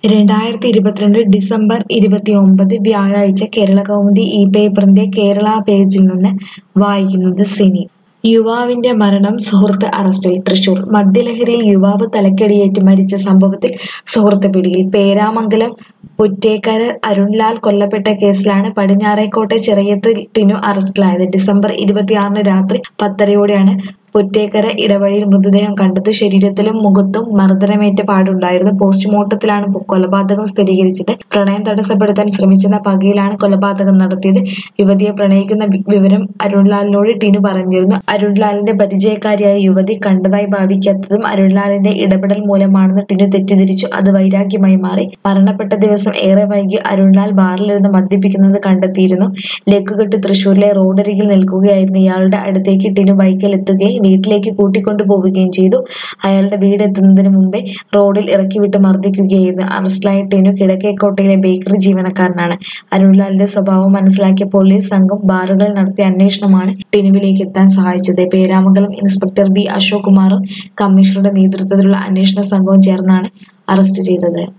രണ്ടായിരത്തി ഇരുപത്തിരണ്ട് ഡിസംബർ ഇരുപത്തിയൊമ്പത് വ്യാഴാഴ്ച കേരളകൗമുദി ഈ പേപ്പറിന്റെ കേരള പേജിൽ നിന്ന് വായിക്കുന്നത് സിനി യുവാവിന്റെ മരണം സുഹൃത്ത് അറസ്റ്റിൽ തൃശൂർ മദ്യലഹരിയിൽ യുവാവ് തലക്കടിയേറ്റ് മരിച്ച സംഭവത്തിൽ സുഹൃത്ത് പിടിയിൽ പേരാമംഗലം പുറ്റേക്കര അരുൺലാൽ കൊല്ലപ്പെട്ട കേസിലാണ് പടിഞ്ഞാറേക്കോട്ടെ ചിറയത്ത് ടിനു അറസ്റ്റിലായത് ഡിസംബർ ഇരുപത്തിയാറിന് രാത്രി പത്തരയോടെയാണ് പുറ്റേക്കര ഇടവഴിയിൽ മൃതദേഹം കണ്ടത് ശരീരത്തിലും മുഖത്തും മർദ്ദനമേറ്റ പാടുണ്ടായിരുന്നു പോസ്റ്റ്മോർട്ടത്തിലാണ് കൊലപാതകം സ്ഥിരീകരിച്ചത് പ്രണയം തടസ്സപ്പെടുത്താൻ ശ്രമിച്ചെന്ന പകയിലാണ് കൊലപാതകം നടത്തിയത് യുവതിയെ പ്രണയിക്കുന്ന വി- വിവരം അരുൺലാലിനോട് ടിനു പറഞ്ഞിരുന്നു അരുൺലാലിന്റെ പരിചയക്കാരിയായ യുവതി കണ്ടതായി ഭാവിക്കാത്തതും അരുൺലാലിന്റെ ഇടപെടൽ മൂലമാണെന്ന് ടിനു തെറ്റിദ്ധരിച്ചു അത് വൈരാഗ്യമായി മാറി മരണപ്പെട്ട ദിവസം ഏറെ വൈകി അരുൺലാൽ ബാറിലിരുന്ന് മദ്യപിക്കുന്നത് കണ്ടെത്തിയിരുന്നു ലക്കുകെട്ട് തൃശൂരിലെ റോഡരികിൽ നിൽക്കുകയായിരുന്നു ഇയാളുടെ അടുത്തേക്ക് ടിനു ബൈക്കിൽ എത്തുകയും വീട്ടിലേക്ക് കൂട്ടിക്കൊണ്ടു പോവുകയും ചെയ്തു അയാളുടെ വീടെത്തുന്നതിന് മുമ്പേ റോഡിൽ ഇറക്കിവിട്ട് മർദ്ദിക്കുകയായിരുന്നു അറസ്റ്റിലായ ടിനു കിഴക്കേക്കോട്ടയിലെ ബേക്കറി ജീവനക്കാരനാണ് അരുൺലാലിന്റെ സ്വഭാവം മനസ്സിലാക്കിയ പോലീസ് സംഘം ബാറുകളിൽ നടത്തിയ അന്വേഷണമാണ് ടിനുവിലേക്ക് എത്താൻ സഹായിച്ചത് പേരാമംഗലം ഇൻസ്പെക്ടർ ബി അശോക് കുമാറും കമ്മീഷണറുടെ നേതൃത്വത്തിലുള്ള അന്വേഷണ സംഘവും ചേർന്നാണ് അറസ്റ്റ് ചെയ്തത്